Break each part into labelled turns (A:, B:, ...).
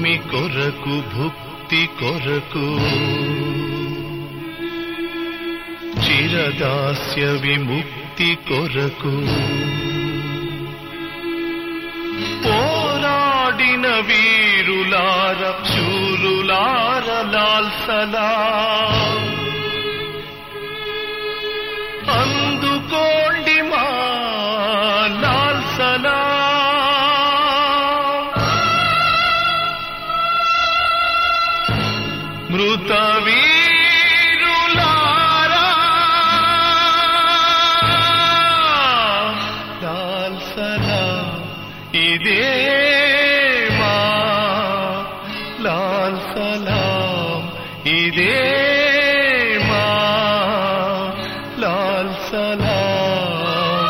A: భూమి కొరకు భుక్తి కొరకు చిరదాస్య విముక్తి కొరకు పోరాడిన వీరులార శూరులార లాల్సలా అందుకోండి మా లాల్సలా మృత వీరులారా లాల్సలా ఇదే మా లాల్ సలాం ఇదే మా లాల్ సలాం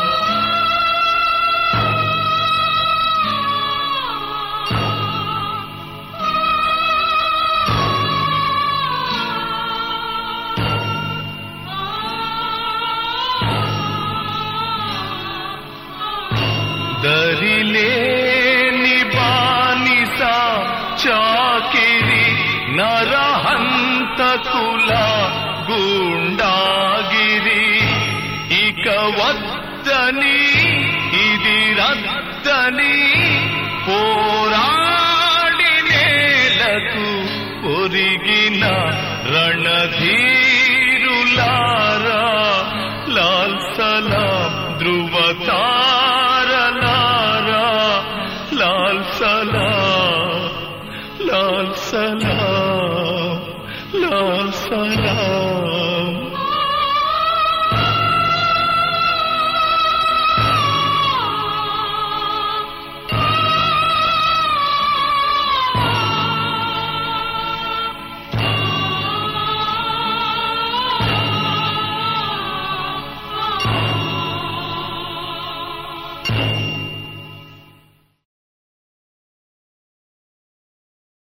A: దరిలేని బానిస చాకిరి నరహంతకుల గుండాగిరి ఇక వద్దని ఇది రద్దని పోరాడి నేలకు ఒరిగిన రణధీరులారా లాల్ సలాం ధృవతా